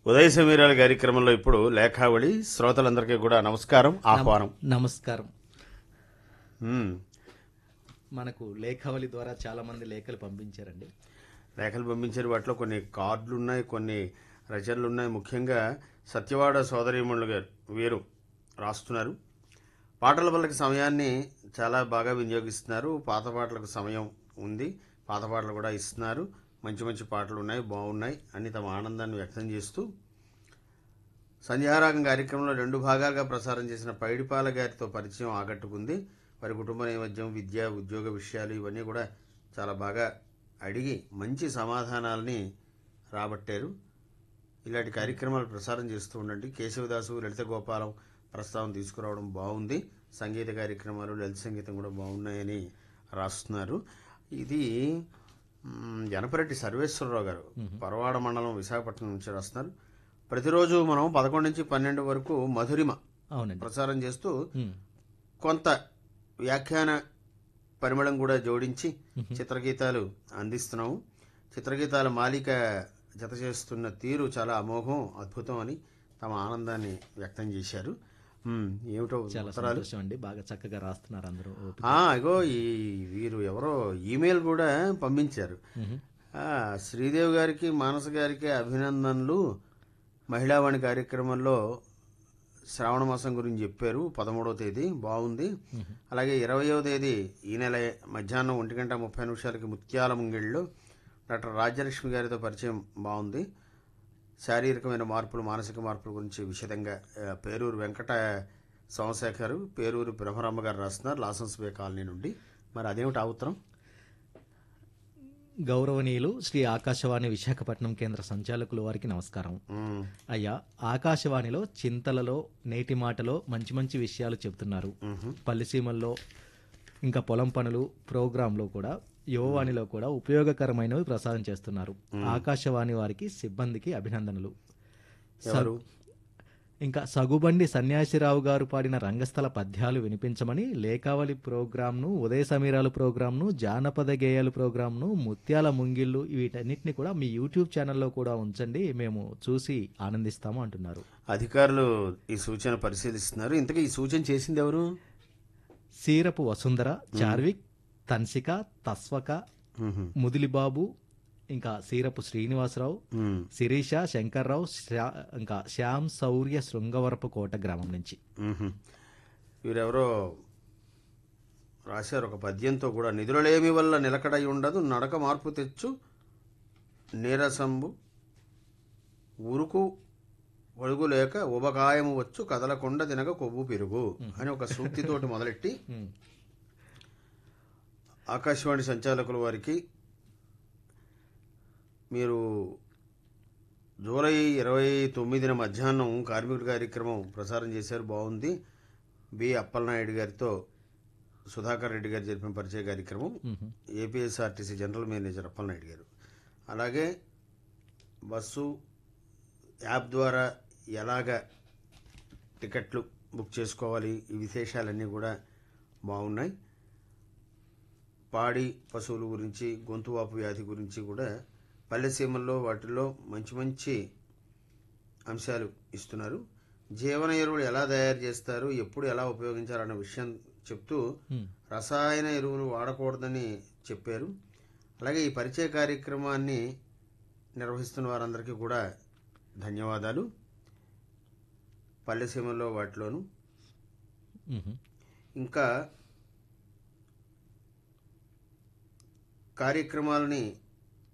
ఉదయ సమీరాల కార్యక్రమంలో ఇప్పుడు లేఖావళి శ్రోతలందరికీ కూడా నమస్కారం ఆహ్వానం నమస్కారం మ్మ్. మనకు లేఖావళి ద్వారా చాలా మంది లేఖలు పంపించారండి లేఖలు పంపించారు వాటిలో కొన్ని కార్డులు ఉన్నాయి కొన్ని రచనలు ఉన్నాయి ముఖ్యంగా సత్యవాడ సోదరీమణులు గారు వీరు రాస్తున్నారు పాటల వల్లకి సమయాన్ని చాలా బాగా వినియోగిస్తున్నారు పాత పాటలకు సమయం ఉంది పాత పాటలు కూడా ఇస్తున్నారు మంచి మంచి పాటలు ఉన్నాయి బాగున్నాయి అని తమ ఆనందాన్ని వ్యక్తం చేస్తూ సంధ్యారాగం కార్యక్రమంలో రెండు భాగాలుగా ప్రసారం చేసిన పైడిపాల గారితో పరిచయం ఆకట్టుకుంది వారి కుటుంబ నేపథ్యం విద్య ఉద్యోగ విషయాలు ఇవన్నీ కూడా చాలా బాగా అడిగి మంచి సమాధానాలని రాబట్టారు ఇలాంటి కార్యక్రమాలు ప్రసారం చేస్తూ ఉండండి కేశవదాసు లలిత గోపాలం ప్రస్తావన తీసుకురావడం బాగుంది సంగీత కార్యక్రమాలు లలిత సంగీతం కూడా బాగున్నాయని రాస్తున్నారు ఇది మ్, జనపరెడ్డి సర్వేశ్వరరావు గారు పరవాడ మండలం విశాఖపట్నం నుంచి రాస్తున్నారు ప్రతిరోజు మనం పదకొండు నుంచి పన్నెండు వరకు మధురిమ అవునండి ప్రసారం చేస్తూ ఉమ్, కొంత వ్యాఖ్యాన పరిమళం కూడా జోడించి చిత్రగీతాలు అందిస్తున్నాము చిత్రగీతాల మాలిక జత చేస్తున్న తీరు చాలా అమోఘం అద్భుతం అని తమ ఆనందాన్ని వ్యక్తం చేశారు ఉమ్, ఏమిటో చాలా ఉత్తరాలు సంతోషం అండి బాగా చక్కగా రాస్తున్నారు అందరూ ఓపిక. ఆ, ఇగో ఈ వీరు ఎవరో ఈమెయిల్ కూడా పంపించారు మ్మ్. ఆ, శ్రీదేవి గారికి మానస గారికి అభినందనలు మహిళావాణి కార్యక్రమంలో శ్రావణ మాసం గురించి చెప్పారు పదమూడవ తేదీ బాగుంది అలాగే ఇరవయో తేదీ ఈ నెల మధ్యాహ్నం ఒంటి గంట ముప్పై నిమిషాలకి ముత్యాల ముంగిళ్ళలో డాక్టర్ రాజ్యలక్ష్మి గారితో పరిచయం బాగుంది శారీరకమైన మార్పులు మానసిక మార్పుల గురించి విషదంగా ఆ, పేరూరు వెంకట సోమశేఖర్ పేరూరు బ్రహ్మరమ్మ గారు రాస్తున్నారు లాసన్స్ బే కాలనీ నుండి మరి అదేమిటి ఆ ఉత్తరం గౌరవనీయులు శ్రీ ఆకాశవాణి విశాఖపట్నం కేంద్ర సంచాలకుల వారికి నమస్కారం ఉమ్, అయ్యా ఆకాశవాణిలో చింతలలో నేటి మాటలో మంచి మంచి విషయాలు చెబుతున్నారు మ్హూ. పల్లిసీమల్లో ఇంకా పొలం పనులు ప్రోగ్రాంలో కూడా యువవాణిలో కూడా ఉపయోగకరమైనవి ప్రసారం చేస్తున్నారు ఆకాశవాణి వారికి సిబ్బందికి అభినందనలు ఎవరు ఇంకా సగుబండి సన్యాసిరావు గారు పాడిన రంగస్థల పద్యాలు వినిపించమని లేఖావళి ప్రోగ్రాంను ఉదయ సమీరాలు ప్రోగ్రాంను జానపద గేయాలు ప్రోగ్రాంను ముత్యాల ముంగిళ్ళు వీటన్నిటిని కూడా మీ యూట్యూబ్ ఛానల్లో కూడా ఉంచండి మేము చూసి ఆనందిస్తాము అంటున్నారు అధికారులు ఈ సూచన పరిశీలిస్తున్నారు ఇంతకీ ఈ సూచన చేసింది ఎవరు సీరపు వసుంధర చార్విక్ తన్సిక తస్వక మ్హూ. ముదిలిబాబు ఇంకా సీరపు శ్రీనివాసరావు మ్, శిరీష శంకర్రావు శ్యా- ఇంకా శ్యామ్ శౌర్య శృంగవరపు కోట గ్రామం నుంచి మ్హూ. వీరెవరో రాశారు ఒక పద్యంతో కూడా నిధులలేమి వల్ల నిలకడై ఉండదు నడక మార్పు తెచ్చు నీరసంబు ఉరుకు ఒడుగు లేక ఉబకాయము వచ్చు కదలకొండ తినక కొవ్వు పెరుగు అని ఒక సూక్తితోటి మొదలెట్టి ఉమ్, ఆకాశవాణి సంచాలకుల వారికి మీరు జూలై ఇరవై తొమ్మిదిన మధ్యాహ్నం కార్మికుల కార్యక్రమం ప్రసారం చేశారు బాగుంది బి అప్పలనాయుడు గారితో సుధాకర్ రెడ్డి గారు జరిపిన పరిచయ కార్యక్రమం మ్మ్. APSRTC general manager Appalanaidu garu అలాగే బస్సు యాప్ ద్వారా ఎలాగ టికెట్లు బుక్ చేసుకోవాలి ఈ విశేషాలన్నీ కూడా బాగున్నాయి పాడి పశువుల గురించి గొంతువాపు వ్యాధి గురించి కూడా పల్లెసీమల్లో వాటిల్లో మంచి మంచి అంశాలు ఇస్తున్నారు జీవన ఎరువులు ఎలా తయారు చేస్తారు ఎప్పుడు ఎలా ఉపయోగించాలన్న విషయం చెప్తూ ఉమ్, రసాయన ఎరువులు వాడకూడదని చెప్పారు అలాగే ఈ పరిచయ కార్యక్రమాన్ని నిర్వహిస్తున్న వారందరికీ కూడా ధన్యవాదాలు పల్లెసీమల్లో వాటిలోను మ్మ్. ఇంకా కార్యక్రమాలని